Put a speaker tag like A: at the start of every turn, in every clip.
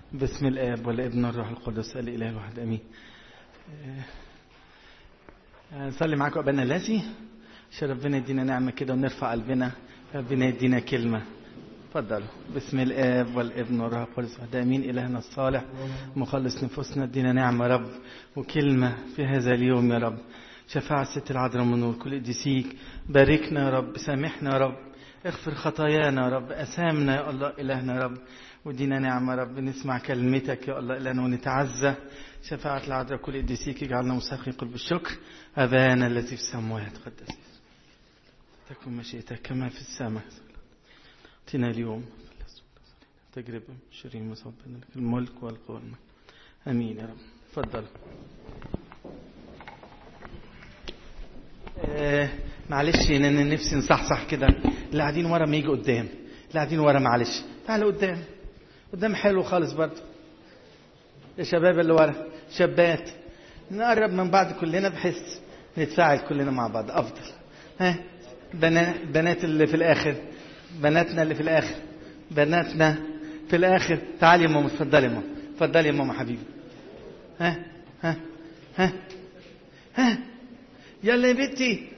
A: باسم الآب والابن والروح القدس الإله الواحد أمين نصلي معاكم أبانا الذي عشان ربنا يدينا نعمة كده ونرفع قلبنا ربنا يدينا كلمة اتفضلوا باسم الآب والابن والروح القدس واحد أمين إلهنا الصالح مخلص نفوسنا ادينا نعمة رب وكلمة في هذا اليوم يا رب شفاعة ست العذراء من نور كل قديسيك باركنا يا رب سامحنا يا رب اغفر خطايانا يا رب أسامنا يا الله إلهنا يا رب ودينا نعمة يا رب نسمع كلمتك يا الله إلهنا ونتعزى شفاعة العذراء كل قديسيك اجعلنا مستحقين قلب الشكر أبانا الذي في السماوات قدس تكن مشيئتك كما في السماء اتنا اليوم تجربة شريم وصبنا لك الملك والقوة أمين يا رب تفضل آه معلش انا نفسي نصحصح كده اللي قاعدين ورا ما يجي قدام اللي قاعدين ورا معلش تعالوا قدام قدام حلو خالص برضه يا شباب اللي ورا شابات نقرب من بعض كلنا بحيث نتفاعل كلنا مع بعض افضل ها بنات بنات اللي في الاخر بناتنا اللي في الاخر بناتنا في الاخر تعالي يا ماما اتفضلي يا ماما اتفضلي يا ماما حبيبي ها ها ها ها يلا يا بنتي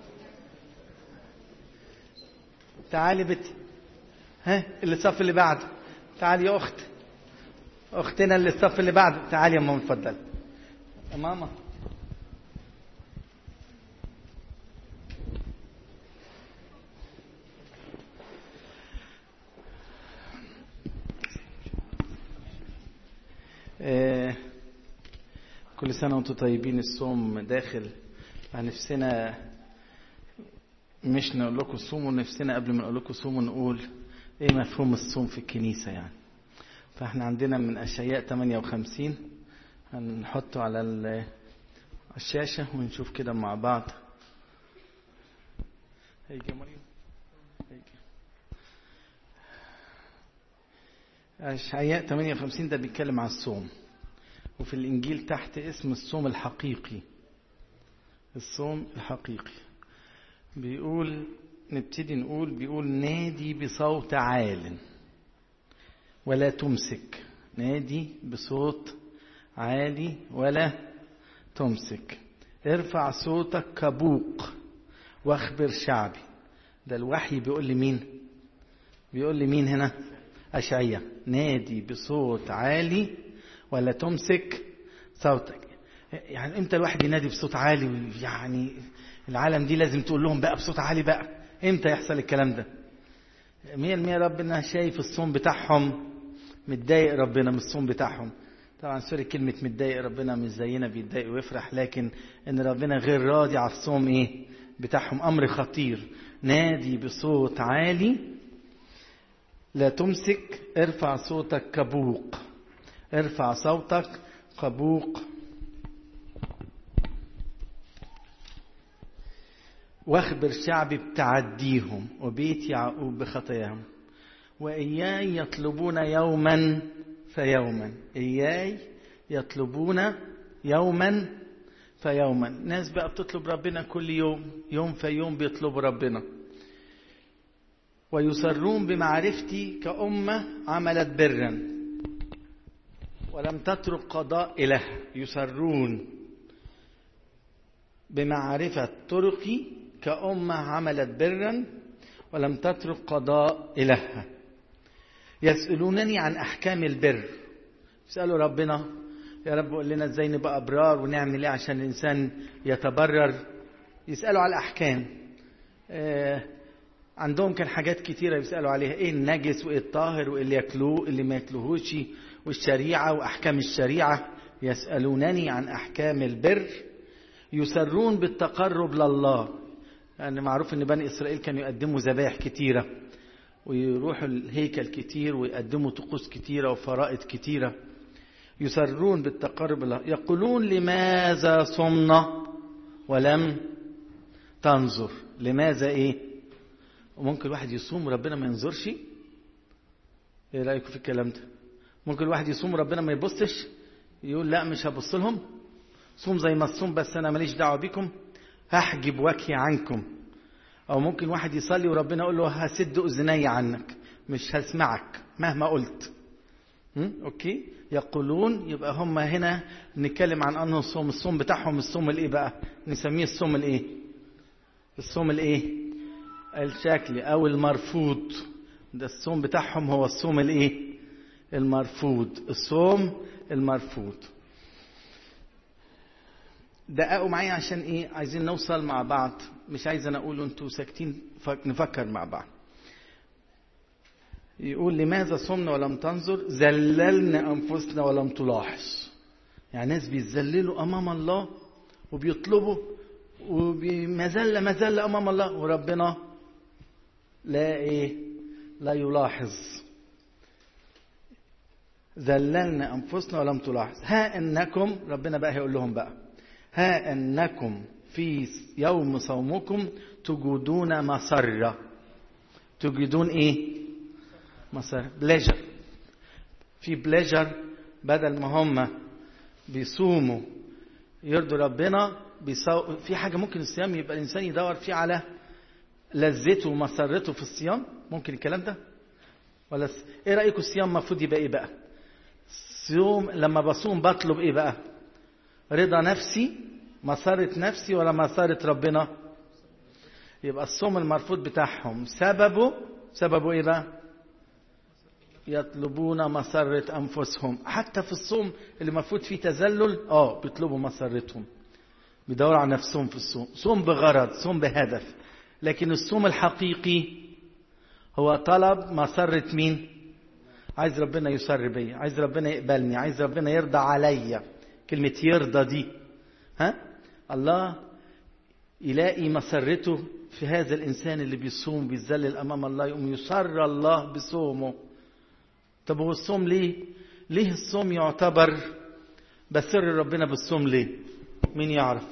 A: تعالي بنتي ها اللي الصف اللي بعده تعالي يا اخت اختنا اللي الصف اللي بعده تعالي يا ماما اتفضلي يا ماما آه كل سنة وانتم طيبين الصوم داخل نفسنا مش نقول لكم صوموا نفسنا قبل ما نقول لكم صوموا نقول ايه مفهوم الصوم في الكنيسة يعني فاحنا عندنا من اشياء 58 هنحطه على الشاشة ونشوف كده مع بعض هيجي مريم هيجي اشعياء 58 ده بيتكلم عن الصوم وفي الانجيل تحت اسم الصوم الحقيقي الصوم الحقيقي بيقول نبتدي نقول بيقول نادي بصوت عال ولا تمسك نادي بصوت عالي ولا تمسك ارفع صوتك كبوق واخبر شعبي ده الوحي بيقول لي مين بيقول لي مين هنا أشعية نادي بصوت عالي ولا تمسك صوتك يعني امتى الواحد ينادي بصوت عالي يعني العالم دي لازم تقول لهم بقى بصوت عالي بقى امتى يحصل الكلام ده مية المية ربنا شايف الصوم بتاعهم متضايق ربنا من الصوم بتاعهم طبعا سوري كلمة متضايق ربنا مش زينا بيتضايق ويفرح لكن ان ربنا غير راضي على الصوم ايه بتاعهم امر خطير نادي بصوت عالي لا تمسك ارفع صوتك كبوق ارفع صوتك كبوق واخبر شعبي بتعديهم وبيت يعقوب بخطاياهم وإياي يطلبون يوما فيوما إياي يطلبون يوما فيوما ناس بقى بتطلب ربنا كل يوم يوم في يوم بيطلبوا ربنا ويسرون بمعرفتي كأمة عملت برا ولم تترك قضاء إله يسرون بمعرفة طرقي كأمة عملت برا ولم تترك قضاء إلهها يسألونني عن أحكام البر يسألوا ربنا يا رب قول لنا ازاي نبقى أبرار ونعمل ايه عشان الإنسان يتبرر يسألوا على الأحكام آه عندهم كان حاجات كتيرة يسألوا عليها ايه النجس وايه الطاهر وايه اللي ياكلوه اللي ما ياكلوهوش والشريعة وأحكام الشريعة يسألونني عن أحكام البر يسرون بالتقرب لله يعني معروف ان بني اسرائيل كانوا يقدموا ذبائح كتيره ويروحوا الهيكل كتير ويقدموا طقوس كتيره وفرائض كتيره يسرون بالتقرب لله يقولون لماذا صمنا ولم تنظر لماذا ايه وممكن الواحد يصوم وربنا ما ينظرش ايه رايكم في الكلام ده ممكن الواحد يصوم وربنا ما يبصش يقول لا مش هبص لهم صوم زي ما تصوم بس انا ماليش دعوه بيكم هحجب وجهي عنكم او ممكن واحد يصلي وربنا يقول له هسد اذني عنك مش هسمعك مهما قلت هم؟ اوكي يقولون يبقى هم هنا نتكلم عن انه الصوم الصوم بتاعهم الصوم الايه بقى نسميه الصوم الايه الصوم الايه الشكلي او المرفوض ده الصوم بتاعهم هو الصوم الايه المرفوض الصوم المرفوض دققوا معايا عشان ايه عايزين نوصل مع بعض مش عايز انا اقول انتوا ساكتين نفكر مع بعض يقول لماذا صمنا ولم تنظر زللنا انفسنا ولم تلاحظ يعني ناس بيتذللوا امام الله وبيطلبوا وبمذله مذله امام الله وربنا لا ايه لا يلاحظ ذللنا انفسنا ولم تلاحظ ها انكم ربنا بقى هيقول لهم بقى ها انكم في يوم صومكم تجدون مسره تجدون ايه مسار بليجر في بليجر بدل ما هم بيصوموا يرضوا ربنا بيصو... في حاجه ممكن الصيام يبقى الانسان يدور فيه على لذته ومسرته في الصيام ممكن الكلام ده ولا س... ايه رايكم الصيام المفروض يبقى ايه بقى صوم لما بصوم بطلب ايه بقى رضا نفسي مسارة نفسي ولا مسارة ربنا يبقى الصوم المرفوض بتاعهم سببه سببه ايه بقى يطلبون مسرة أنفسهم حتى في الصوم اللي المفروض فيه تذلل اه بيطلبوا مسرتهم بيدوروا على نفسهم في الصوم صوم بغرض صوم بهدف لكن الصوم الحقيقي هو طلب مسرة مين عايز ربنا يسر بيا عايز ربنا يقبلني عايز ربنا يرضى عليا كلمة يرضى دي ها الله يلاقي مسرته في هذا الإنسان اللي بيصوم بيتذلل أمام الله يقوم يسر الله بصومه طب هو الصوم ليه؟ ليه الصوم يعتبر بسر ربنا بالصوم ليه؟ مين يعرف؟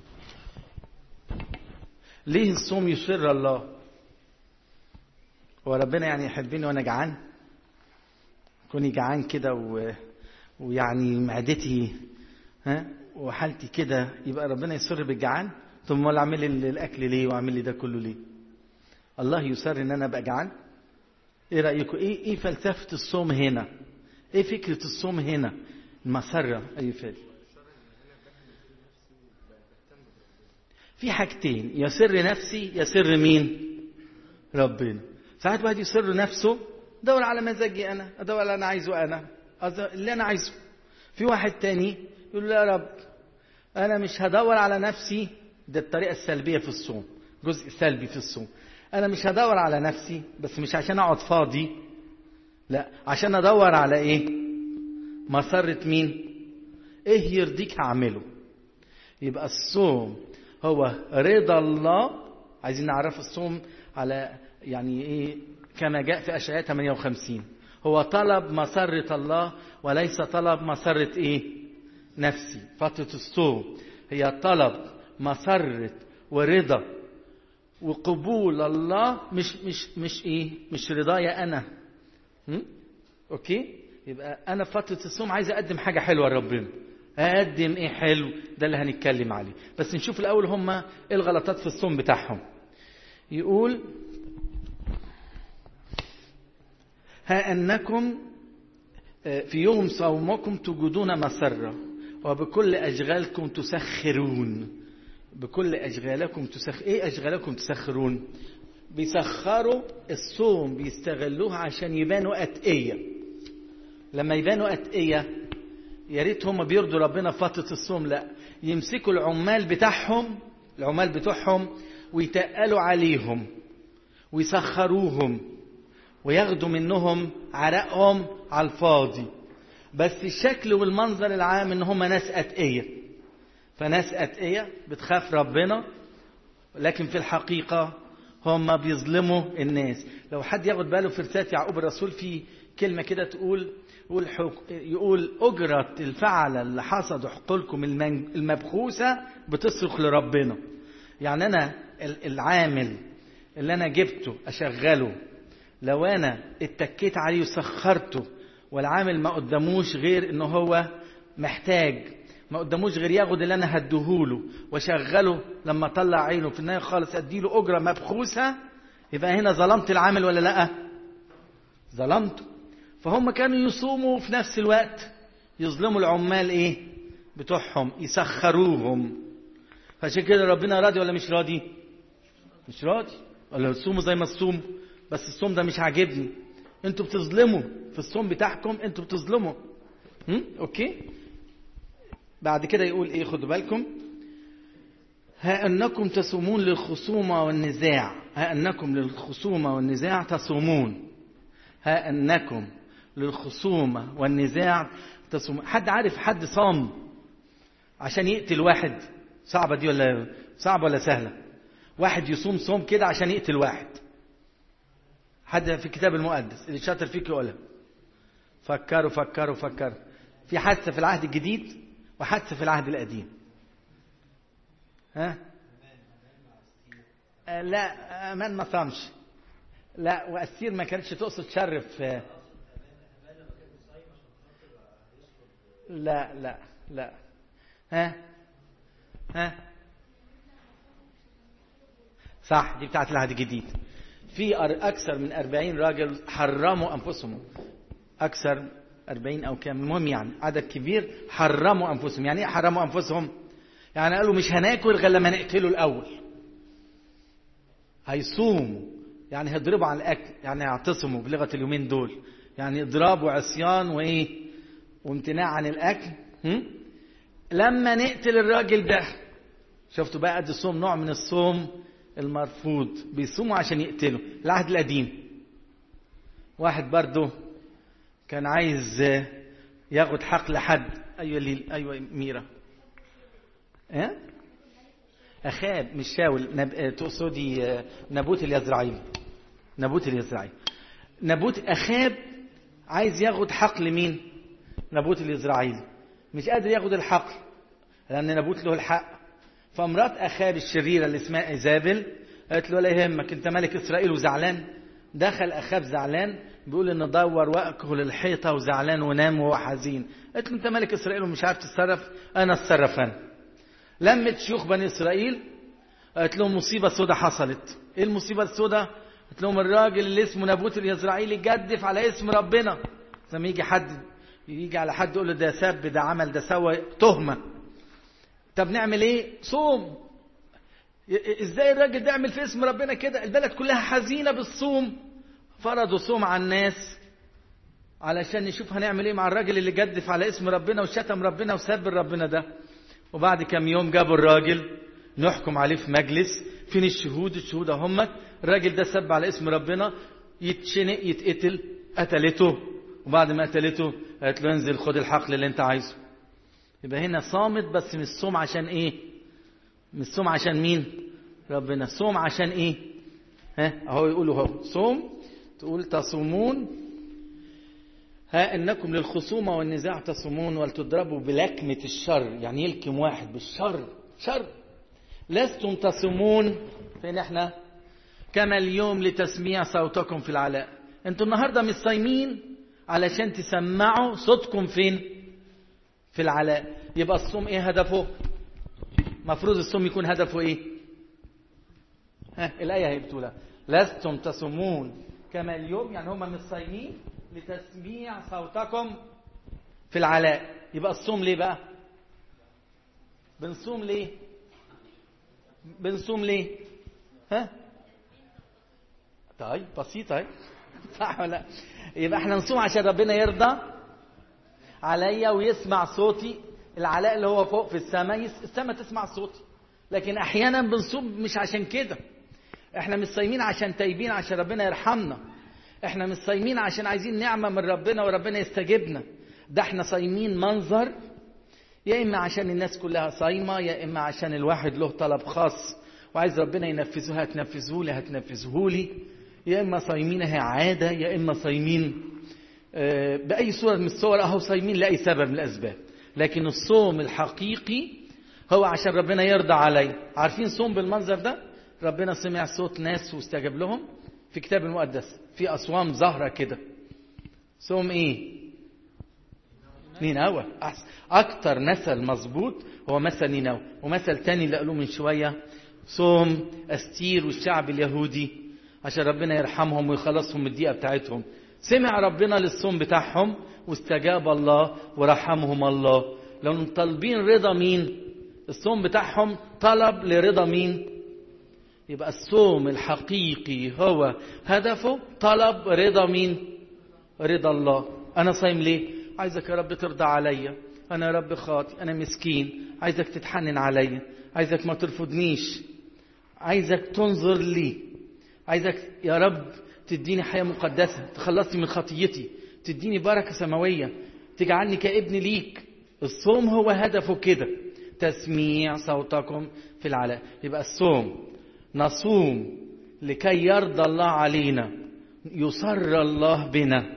A: ليه الصوم يسر الله؟ هو ربنا يعني يحبني وانا جعان؟ كوني جعان كده و... ويعني معدتي ها وحالتي كده يبقى ربنا يسر بالجعان؟ ثم امال اعمل لي الاكل ليه واعمل لي ده كله ليه؟ الله يسر ان انا ابقى جعان؟ ايه رايكم ايه ايه فلسفه الصوم هنا ايه فكره الصوم هنا المسره اي فادي في حاجتين يسر نفسي يسر مين ربنا ساعات واحد يسر نفسه دور على مزاجي انا ادور على اللي انا عايزه انا اللي انا عايزه في واحد تاني يقول له يا رب انا مش هدور على نفسي ده الطريقه السلبيه في الصوم جزء سلبي في الصوم انا مش هدور على نفسي بس مش عشان اقعد فاضي لا عشان ادور على ايه مسرة مين ايه يرضيك هعمله يبقى الصوم هو رضا الله عايزين نعرف الصوم على يعني ايه كما جاء في اشعياء 58 هو طلب مسرة الله وليس طلب مسرة ايه نفسي فترة الصوم هي طلب مسرة ورضا وقبول الله مش مش مش ايه مش رضايا انا م? اوكي يبقى انا في فتره الصوم عايز اقدم حاجه حلوه لربنا اقدم ايه حلو ده اللي هنتكلم عليه بس نشوف الاول هم ايه الغلطات في الصوم بتاعهم يقول ها انكم في يوم صومكم تجدون مسره وبكل اشغالكم تسخرون بكل أشغالكم تسخ إيه أشغالكم تسخرون بيسخروا الصوم بيستغلوه عشان يبانوا أتقية لما يبانوا أتقية يا ريت هم بيرضوا ربنا في فترة الصوم لا يمسكوا العمال بتاعهم العمال بتوعهم ويتقلوا عليهم ويسخروهم وياخدوا منهم عرقهم على الفاضي بس الشكل والمنظر العام ان هم ناس أتقية فناس أتقية بتخاف ربنا لكن في الحقيقة هم بيظلموا الناس لو حد ياخد باله في رسالة يعقوب الرسول في كلمة كده تقول يقول, يقول أجرة الفعل اللي حصدوا حقولكم المبخوسة بتصرخ لربنا يعني أنا العامل اللي أنا جبته أشغله لو أنا اتكيت عليه وسخرته والعامل ما قدموش غير إن هو محتاج ما قداموش غير ياخد اللي انا هديهوله واشغله لما اطلع عينه في النهايه خالص اديله اجره مبخوسه يبقى هنا ظلمت العامل ولا لا؟ ظلمته فهم كانوا يصوموا في نفس الوقت يظلموا العمال ايه بتوعهم يسخروهم فعشان كده ربنا راضي ولا مش راضي مش راضي ولا تصوموا زي ما تصوموا بس الصوم ده مش عاجبني انتوا بتظلموا في الصوم بتاعكم انتوا بتظلموا هم؟ اوكي بعد كده يقول ايه خدوا بالكم ها انكم تصومون للخصومه والنزاع ها انكم للخصومه والنزاع تصومون ها انكم للخصومه والنزاع تصومون حد عارف حد صام عشان يقتل واحد صعبه دي ولا صعبه ولا سهله واحد يصوم صوم كده عشان يقتل واحد حد في الكتاب المقدس اللي شاطر فيك يقولها فكروا فكروا فكروا في حادثه في العهد الجديد وحادثه في العهد القديم ها آه لا امان ما صامش لا واستير ما كانتش تقصد شر في لا لا لا ها ها صح دي بتاعت العهد الجديد في أكثر من أربعين راجل حرموا أنفسهم أكثر أربعين أو كام المهم يعني عدد كبير حرموا أنفسهم يعني إيه حرموا أنفسهم يعني قالوا مش هناكل غير لما نقتله الأول هيصوموا يعني هيضربوا على الأكل يعني هيعتصموا بلغة اليومين دول يعني إضراب وعصيان وإيه وامتناع عن الأكل هم؟ لما نقتل الراجل ده شفتوا بقى قد الصوم نوع من الصوم المرفوض بيصوموا عشان يقتلوا العهد القديم واحد برضه كان عايز ياخد حق لحد ايوه ليل ايوه ميرا ها اخاب مش شاول نب... تقصدي نبوت اليزرعيل نبوت اليزرعيل نبوت اخاب عايز ياخد حق لمين نبوت اليزرعيل مش قادر ياخد الحق لان نبوت له الحق فمرات اخاب الشريره اللي اسمها ايزابل قالت له لا يهمك انت ملك اسرائيل وزعلان دخل اخاب زعلان بيقول ان دور واكل الحيطه وزعلان ونام وهو حزين قالت له انت ملك اسرائيل ومش عارف تتصرف انا اتصرف انا لمت شيوخ بني اسرائيل قالت لهم مصيبه سودة حصلت ايه المصيبه السودة قالت لهم الراجل اللي اسمه نابوت اليزرعيلي جدف على اسم ربنا لما يجي حد يجي على حد يقول له ده سب ده عمل ده سوى تهمه طب نعمل ايه صوم ازاي الراجل ده يعمل في اسم ربنا كده البلد كلها حزينه بالصوم فرضوا صوم على الناس علشان نشوف هنعمل ايه مع الراجل اللي جدف على اسم ربنا وشتم ربنا وسب ربنا ده وبعد كام يوم جابوا الراجل نحكم عليه في مجلس فين الشهود الشهود هم الراجل ده سب على اسم ربنا يتشنق يتقتل قتلته وبعد ما قتلته قالت له انزل خد الحقل اللي انت عايزه يبقى هنا صامت بس مش صوم عشان ايه مش صوم عشان مين ربنا صوم عشان ايه ها اهو يقولوا اهو صوم تقول تصومون ها انكم للخصومه والنزاع تصومون ولتضربوا بلكمه الشر يعني يلكم واحد بالشر شر لستم تصومون فين احنا كما اليوم لتسميع صوتكم في العلاء انتوا النهارده مش صايمين علشان تسمعوا صوتكم فين في العلاء يبقى الصوم ايه هدفه مفروض الصوم يكون هدفه ايه ها الايه هي بتقولها لستم تصومون كما اليوم يعني هم مش صايمين لتسميع صوتكم في العلاء يبقى الصوم ليه بقى بنصوم ليه بنصوم ليه ها طيب بسيطة اهي صح ولا لا يبقى احنا نصوم عشان ربنا يرضى عليا ويسمع صوتي العلاء اللي هو فوق في السماء السماء تسمع صوتي لكن احيانا بنصوم مش عشان كده احنا مش صايمين عشان تايبين عشان ربنا يرحمنا احنا مش صايمين عشان عايزين نعمه من ربنا وربنا يستجيبنا ده احنا صايمين منظر يا اما عشان الناس كلها صايمه يا اما عشان الواحد له طلب خاص وعايز ربنا ينفذه هتنفذه لي هتنفذه لي يا اما صايمين هي عاده يا اما صايمين باي صوره من الصور اهو صايمين لاي سبب من الاسباب لكن الصوم الحقيقي هو عشان ربنا يرضى علي عارفين صوم بالمنظر ده ربنا سمع صوت ناس واستجاب لهم في كتاب المقدس في اصوام ظاهره كده صوم ايه نينوى احسن اكتر مثل مظبوط هو مثل نينوى ومثل تاني اللي قالوه من شويه صوم استير والشعب اليهودي عشان ربنا يرحمهم ويخلصهم من الضيقه بتاعتهم سمع ربنا للصوم بتاعهم واستجاب الله ورحمهم الله لو طالبين رضا مين الصوم بتاعهم طلب لرضا مين يبقى الصوم الحقيقي هو هدفه طلب رضا مين رضا الله انا صايم ليه عايزك يا رب ترضى عليا انا يا رب خاطي انا مسكين عايزك تتحنن عليا عايزك ما ترفضنيش عايزك تنظر لي عايزك يا رب تديني حياة مقدسة تخلصني من خطيتي تديني بركة سماوية تجعلني كابن ليك الصوم هو هدفه كده تسميع صوتكم في العلاء يبقى الصوم نصوم لكي يرضى الله علينا يسر الله بنا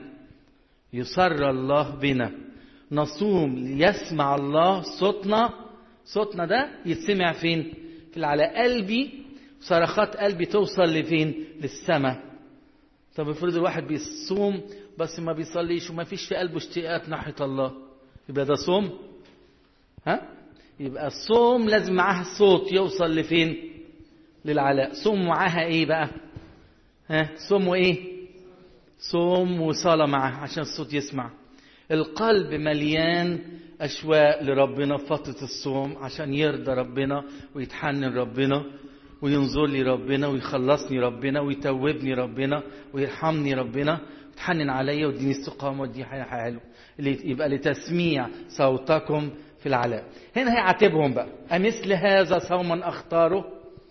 A: يسر الله بنا نصوم ليسمع الله صوتنا صوتنا ده يتسمع فين في العلاء قلبي صرخات قلبي توصل لفين للسماء طب افرض الواحد بيصوم بس ما بيصليش وما فيش في قلبه اشتياقات ناحية الله يبقى ده صوم ها يبقى الصوم لازم معاها الصوت يوصل لفين للعلاء صوم معاها ايه بقى ها صوم ايه صوم وصلاة معاه عشان الصوت يسمع القلب مليان أشواق لربنا في فترة الصوم عشان يرضى ربنا ويتحنن ربنا وينظر لي ربنا ويخلصني ربنا ويتوبني ربنا ويرحمني ربنا يتحنن عليا ويديني استقامة ويديني حياة حلوة يبقى لتسميع صوتكم في العلاء هنا هيعاتبهم بقى أمثل هذا صوما أختاره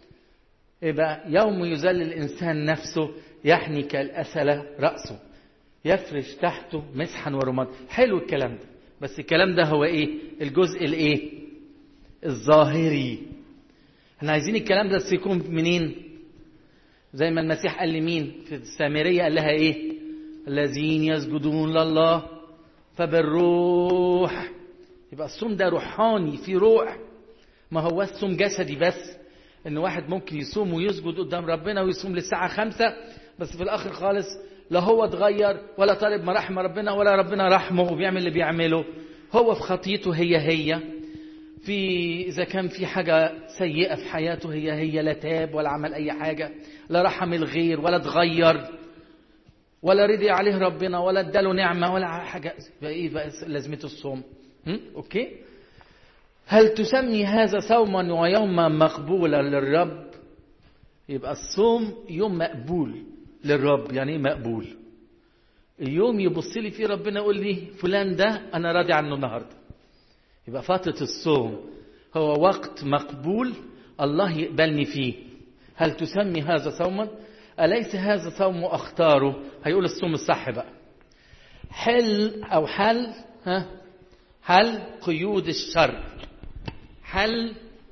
A: يبقى يوم يذل الإنسان نفسه يحني كالأسلة رأسه يفرش تحته مسحا ورماد حلو الكلام ده بس الكلام ده هو ايه الجزء الايه الظاهري احنا عايزين الكلام ده يكون منين زي ما المسيح قال لمين في السامرية قال لها ايه الذين يسجدون لله فبالروح يبقى الصوم ده روحاني في روح ما هو الصوم جسدي بس ان واحد ممكن يصوم ويسجد قدام ربنا ويصوم للساعة خمسة بس في الاخر خالص لا هو اتغير ولا طالب مراحم ربنا ولا ربنا رحمه وبيعمل اللي بيعمله هو في خطيته هي هي في اذا كان في حاجه سيئه في حياته هي هي لا تاب ولا عمل اي حاجه لا رحم الغير ولا اتغير ولا رضي عليه ربنا ولا اداله نعمه ولا حاجه يبقى ايه بقى لازمته الصوم اوكي هل تسمي هذا صوما ويوما مقبولا للرب يبقى الصوم يوم مقبول للرب يعني ايه مقبول اليوم يبص لي فيه ربنا يقول لي فلان ده انا راضي عنه النهارده يبقى فتره الصوم هو وقت مقبول الله يقبلني فيه هل تسمي هذا صوما اليس هذا صوم اختاره هيقول الصوم الصح بقى حل او حل ها حل قيود الشر حل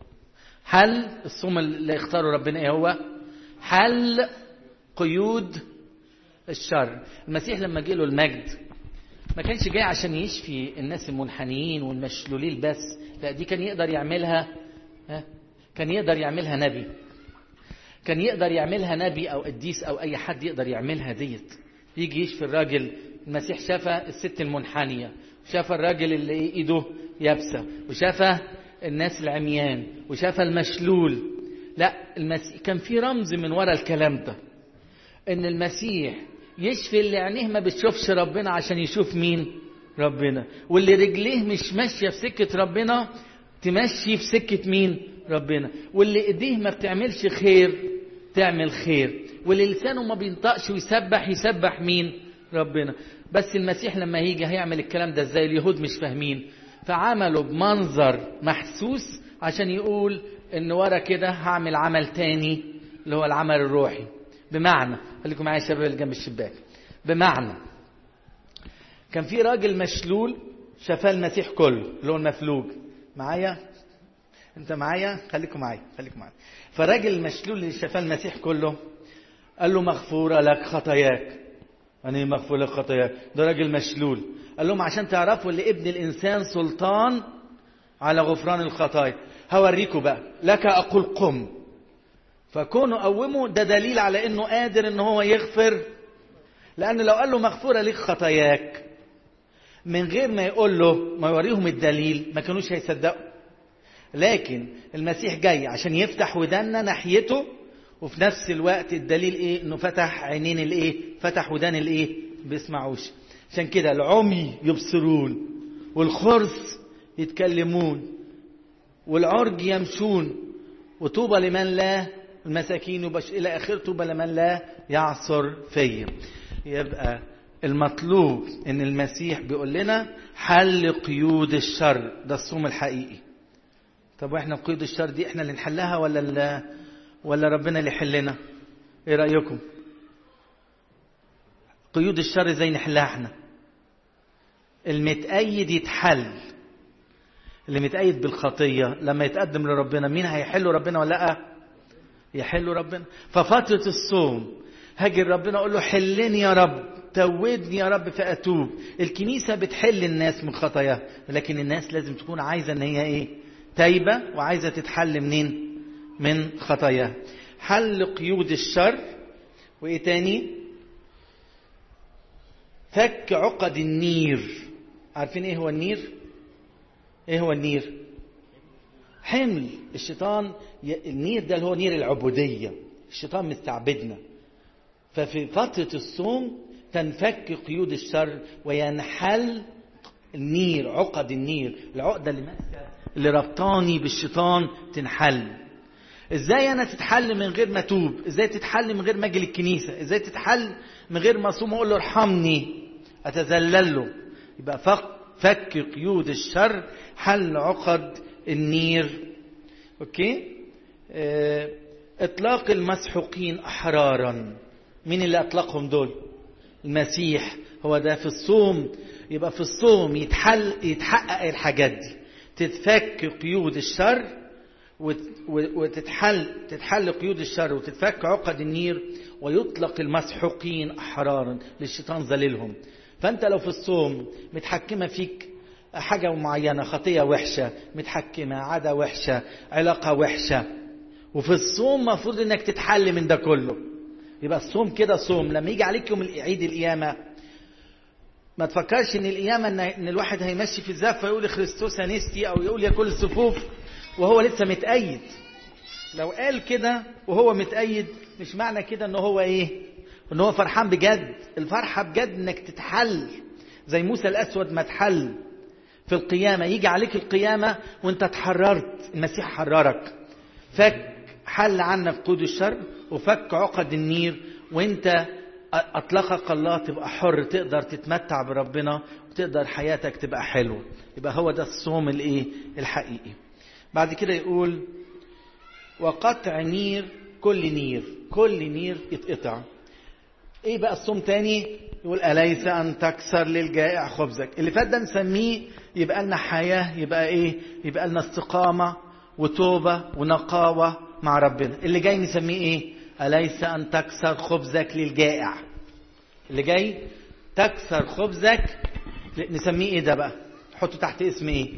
A: حل الصوم اللي اختاره ربنا ايه هو حل قيود الشر المسيح لما جه له المجد ما كانش جاي عشان يشفي الناس المنحنيين والمشلولين بس لا دي كان يقدر يعملها ها كان يقدر يعملها نبي كان يقدر يعملها نبي او قديس او اي حد يقدر يعملها ديت يجي يشفي الراجل المسيح شفى الست المنحنيه وشفى الراجل اللي ايده يابسه وشفى الناس العميان وشفى المشلول لا المسيح كان في رمز من ورا الكلام ده ان المسيح يشفي اللي عينيه ما بتشوفش ربنا عشان يشوف مين ربنا واللي رجليه مش ماشيه في سكه ربنا تمشي في سكه مين ربنا واللي ايديه ما بتعملش خير تعمل خير واللي لسانه ما بينطقش ويسبح يسبح مين ربنا بس المسيح لما هيجي هيعمل الكلام ده ازاي اليهود مش فاهمين فعملوا بمنظر محسوس عشان يقول ان ورا كده هعمل عمل تاني اللي هو العمل الروحي بمعنى خليكم معايا يا شباب اللي جنب الشباك بمعنى كان في راجل مشلول شفاه المسيح كله اللي هو المفلوج معايا انت معايا خليكم معايا خليكم معايا فالراجل المشلول اللي شفاه المسيح كله قال له مغفورة لك خطاياك يعني مغفور لك خطاياك ده راجل مشلول قال لهم عشان تعرفوا ان ابن الانسان سلطان على غفران الخطايا هوريكم بقى لك اقول قم فكونه قومه ده دليل على انه قادر ان هو يغفر لان لو قال له مغفوره لك خطاياك من غير ما يقول له ما يوريهم الدليل ما كانوش هيصدقوا لكن المسيح جاي عشان يفتح ودانا ناحيته وفي نفس الوقت الدليل ايه انه فتح عينين الايه فتح ودان الايه بيسمعوش عشان كده العمي يبصرون والخرس يتكلمون والعرج يمشون وطوبى لمن لا المساكين وبش الى اخر طوبى لمن لا يعصر فيا يبقى المطلوب ان المسيح بيقول لنا حل قيود الشر ده الصوم الحقيقي طب واحنا قيود الشر دي احنا اللي نحلها ولا ال- ولا ربنا اللي يحلنا ايه رايكم قيود الشر ازاي نحلها احنا المتأيد يتحل اللي متأيد بالخطية لما يتقدم لربنا مين هيحله ربنا ولا لا يحله ربنا ففترة الصوم هاجي ربنا اقول له حلني يا رب توبني يا رب فاتوب الكنيسه بتحل الناس من خطاياها لكن الناس لازم تكون عايزه ان هي ايه تايبه وعايزه تتحل منين من خطاياها حل قيود الشر وايه تاني فك عقد النير عارفين ايه هو النير ايه هو النير حمل الشيطان ي- النير ده اللي هو نير العبوديه الشيطان مستعبدنا ففي فترة الصوم تنفك قيود الشر وينحل النير عقد النير العقدة اللي ماسكة اللي ربطاني بالشيطان تنحل ازاي انا تتحل من غير ما اتوب ازاي تتحل من غير ما اجي للكنيسه ازاي تتحل من غير ما اصوم واقول له ارحمني اتذلل له يبقى فك فك قيود الشر حل عقد النير اوكي اه اطلاق المسحوقين احرارا مين اللي اطلقهم دول المسيح هو ده في الصوم يبقى في الصوم يتحل يتحقق الحاجات دي تتفك قيود الشر وت- و- وتتحل تتحل قيود الشر وتتفك عقد النير ويطلق المسحوقين احرارا للشيطان ذليلهم فانت لو في الصوم متحكمه فيك حاجه معينه خطيه وحشه متحكمه عاده وحشه علاقه وحشه وفي الصوم المفروض انك تتحل من ده كله يبقى الصوم كده صوم لما يجي عليك يوم عيد القيامه ما تفكرش ان القيامه ان ان الواحد هيمشي في الزفه يقول خريستوس انستي او يقول يا كل الصفوف وهو لسه متأيد لو قال كده وهو متأيد مش معنى كده ان هو ايه ان هو فرحان بجد الفرحه بجد انك تتحل زي موسى الاسود ما اتحل في القيامه يجي عليك القيامه وانت اتحررت المسيح حررك فك حل عنك قيود الشر وفك عقد النير وانت اطلقك الله تبقى حر تقدر تتمتع بربنا وتقدر حياتك تبقى حلوه يبقى هو ده الصوم الايه الحقيقي بعد كده يقول وقطع نير كل نير كل نير يتقطع ايه بقى الصوم تاني يقول أليس أن تكسر للجائع خبزك اللي فات ده نسميه يبقى لنا حياة يبقى ايه يبقى لنا استقامة وتوبة ونقاوة مع ربنا اللي جاي نسميه ايه أليس أن تكسر خبزك للجائع اللي جاي تكسر خبزك نسميه ايه ده بقى حطه تحت اسم ايه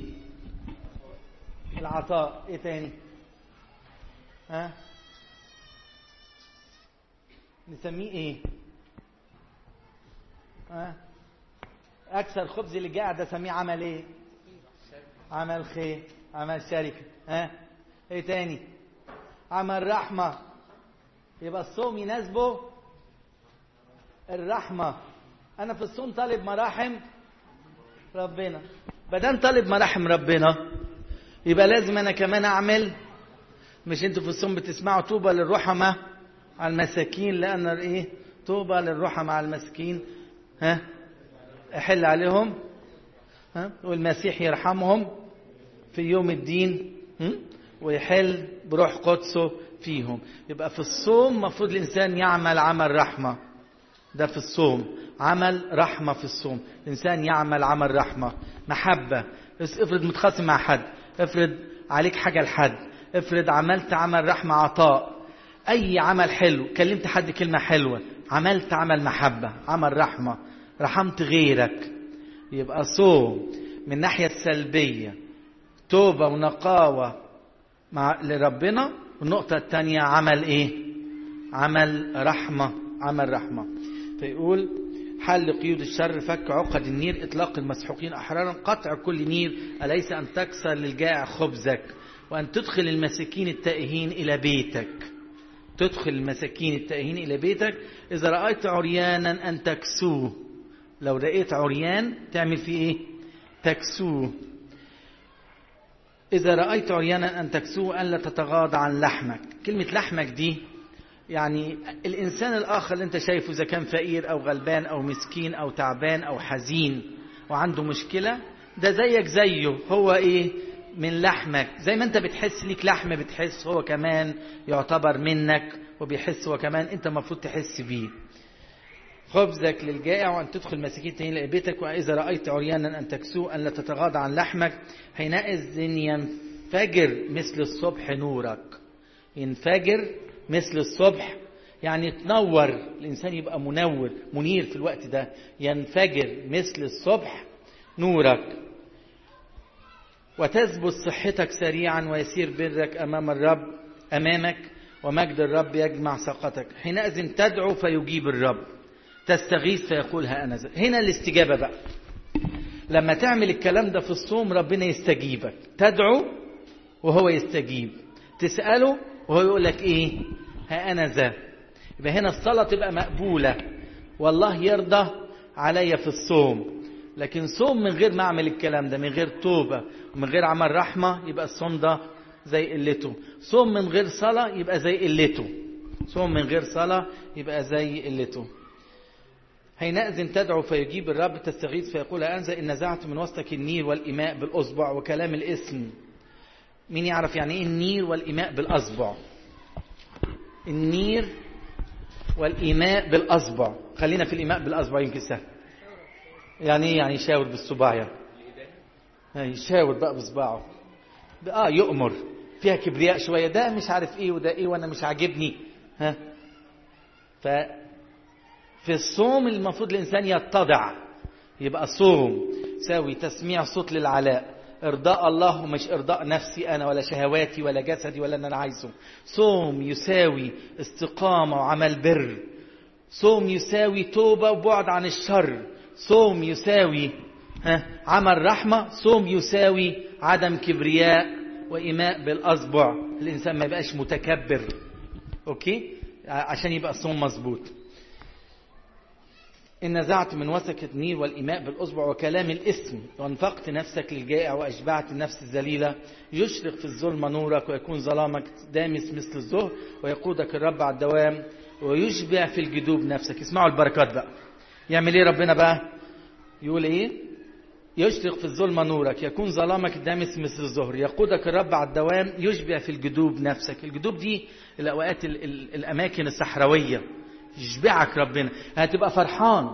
A: العطاء ايه تاني ها نسميه ايه ها اكثر خبز اللي قاعد ده اسميه عمل ايه عمل خير عمل شركه ها ايه تاني عمل رحمه يبقى الصوم يناسبه الرحمه انا في الصوم طالب مراحم ربنا بدل طالب مراحم ربنا يبقى لازم انا كمان اعمل مش انتوا في الصوم بتسمعوا طوبى للرحمة على المساكين لان ايه طوبى للرحمة على المساكين ها احل عليهم ها والمسيح يرحمهم في يوم الدين هم؟ ويحل بروح قدسه فيهم يبقى في الصوم مفروض الانسان يعمل عمل رحمه ده في الصوم عمل رحمه في الصوم الانسان يعمل عمل رحمه محبه بس افرض متخاصم مع حد افرض عليك حاجه لحد افرض عملت عمل رحمه عطاء اي عمل حلو كلمت حد كلمه حلوه عملت عمل محبه عمل رحمه رحمت غيرك يبقى صوم من الناحيه السلبيه توبه ونقاوه مع لربنا والنقطه الثانيه عمل ايه عمل رحمه عمل رحمه فيقول حل قيود الشر فك عقد النير اطلاق المسحوقين احرارا قطع كل نير اليس ان تكسر للجائع خبزك وان تدخل المساكين التائهين الى بيتك تدخل المساكين التائهين الى بيتك اذا رايت عريانا ان تكسوه لو لقيت عريان تعمل فيه ايه تكسوه إذا رأيت عريانا أن تكسوه ألا تتغاضى عن لحمك كلمة لحمك دي يعني الإنسان الآخر اللي أنت شايفه إذا كان فقير أو غلبان أو مسكين أو تعبان أو حزين وعنده مشكلة ده زيك زيه هو إيه من لحمك زي ما أنت بتحس ليك لحم بتحس هو كمان يعتبر منك وبيحس هو كمان أنت المفروض تحس بيه خبزك للجائع وأن تدخل مساكين تاني إلى بيتك وإذا رأيت عريانا أن تكسوه أن لا تتغاضى عن لحمك حينئذ ينفجر مثل الصبح نورك ينفجر مثل الصبح يعني تنور الإنسان يبقى منور منير في الوقت ده ينفجر مثل الصبح نورك وتثبت صحتك سريعا ويسير برك أمام الرب أمامك ومجد الرب يجمع سقطك حينئذ تدعو فيجيب الرب تستغيث فيقول ها أنا ذا. هنا الاستجابة بقى لما تعمل الكلام ده في الصوم ربنا يستجيبك تدعو وهو يستجيب تسأله وهو يقول لك ايه ها أنا ذا يبقى هنا الصلاة تبقى مقبولة والله يرضى عليا في الصوم لكن صوم من غير ما اعمل الكلام ده من غير توبة ومن غير عمل رحمة يبقى الصوم ده زي قلته صوم من غير صلاة يبقى زي قلته صوم من غير صلاة يبقى زي قلته حينئذ تدعو فيجيب الرب تستغيث فيقول أنزل إن نزعت من وسطك النير والإماء بالأصبع وكلام الاسم مين يعرف يعني إيه النير والإماء بالأصبع النير والإماء بالأصبع خلينا في الإماء بالأصبع يمكن سهل يعني إيه يعني يشاور بالصباع يعني يشاور بقى بصباعه اه يؤمر فيها كبرياء شوية ده مش عارف ايه وده ايه وانا مش عاجبني ها ف في الصوم المفروض الإنسان يتضع يبقى صوم ساوي تسميع صوت للعلاء إرضاء الله ومش إرضاء نفسي أنا ولا شهواتي ولا جسدي ولا أن أنا عايزه صوم يساوي استقامة وعمل بر صوم يساوي توبة وبعد عن الشر صوم يساوي ها عمل رحمة صوم يساوي عدم كبرياء وإيماء بالأصبع الإنسان ما يبقاش متكبر أوكي عشان يبقى الصوم مظبوط إن نزعت من وسك النير والإماء بالأصبع وكلام الاسم وانفقت نفسك للجائع وأشبعت النفس الذليلة يشرق في الظلمة نورك ويكون ظلامك دامس مثل الظهر ويقودك الرب على الدوام ويشبع في الجدوب نفسك اسمعوا البركات بقى يعمل ايه ربنا بقى يقول ايه يشرق في الظلمة نورك يكون ظلامك دامس مثل الظهر يقودك الرب على الدوام يشبع في الجدوب نفسك الجدوب دي الأوقات ال ال الأماكن الصحراوية يشبعك ربنا هتبقى فرحان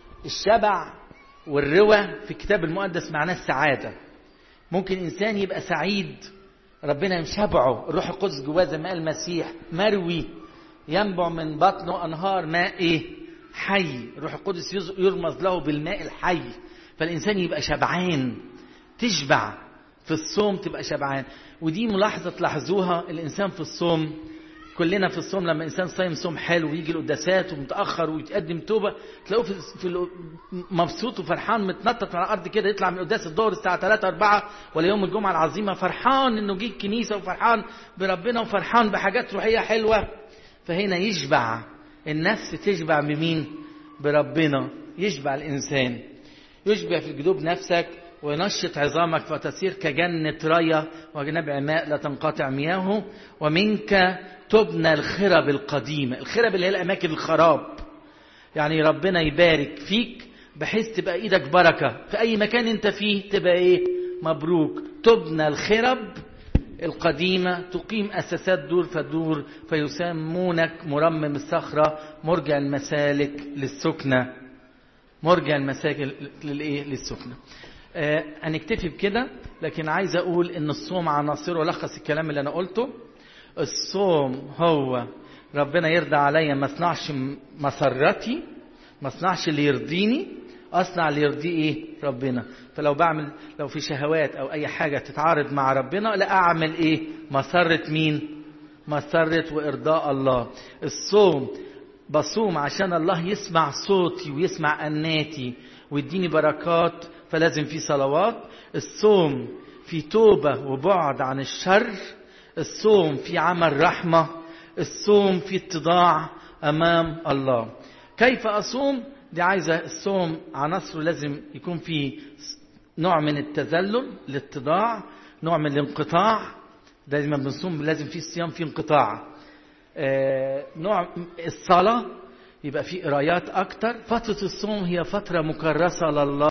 A: الشبع والروى في الكتاب المقدس معناه السعادة ممكن إنسان يبقى سعيد ربنا مشبعه الروح القدس جواه زي ما قال المسيح مروي ينبع من بطنه أنهار ماء إيه؟ حي الروح القدس يرمز له بالماء الحي فالإنسان يبقى شبعان تشبع في الصوم تبقى شبعان ودي ملاحظة تلاحظوها الإنسان في الصوم كلنا في الصوم لما انسان صايم صوم حلو ويجي القداسات ومتاخر ويتقدم توبه تلاقوه في, في مبسوط وفرحان متنطط على الارض كده يطلع من قداس الظهر الساعه 3 4 ولا يوم الجمعه العظيمه فرحان انه جه الكنيسه وفرحان بربنا وفرحان بحاجات روحيه حلوه فهنا يشبع النفس تشبع بمين؟ بربنا يشبع الانسان يشبع في الجدوب نفسك وينشط عظامك فتسير كجنة ريا وجنبع ماء لا تنقطع مياهه ومنك تبنى الخرب القديمة الخرب اللي هي الأماكن الخراب يعني ربنا يبارك فيك بحيث تبقى إيدك بركة في أي مكان أنت فيه تبقى إيه مبروك تبنى الخرب القديمة تقيم أساسات دور فدور فيسمونك مرمم الصخرة مرجع المسالك للسكنة مرجع المساجد للايه للسكنه آه هنكتفي بكده لكن عايز اقول ان الصوم عناصره لخص الكلام اللي انا قلته الصوم هو ربنا يرضى عليا ما اصنعش مسرتي ما اصنعش اللي يرضيني اصنع اللي يرضيه ايه ربنا فلو بعمل لو في شهوات او اي حاجه تتعارض مع ربنا لا اعمل ايه مسره مين مسره وارضاء الله الصوم بصوم عشان الله يسمع صوتي ويسمع أناتي ويديني بركات فلازم في صلوات الصوم في توبة وبعد عن الشر الصوم في عمل رحمة الصوم في اتضاع أمام الله كيف أصوم دي عايزة الصوم عناصره لازم يكون فيه نوع من التذلل الاتضاع نوع من الانقطاع دايما بنصوم لازم فيه الصيام فيه انقطاع آه نوع الصلاة يبقى فيه قرايات أكتر فترة الصوم هي فترة مكرسة لله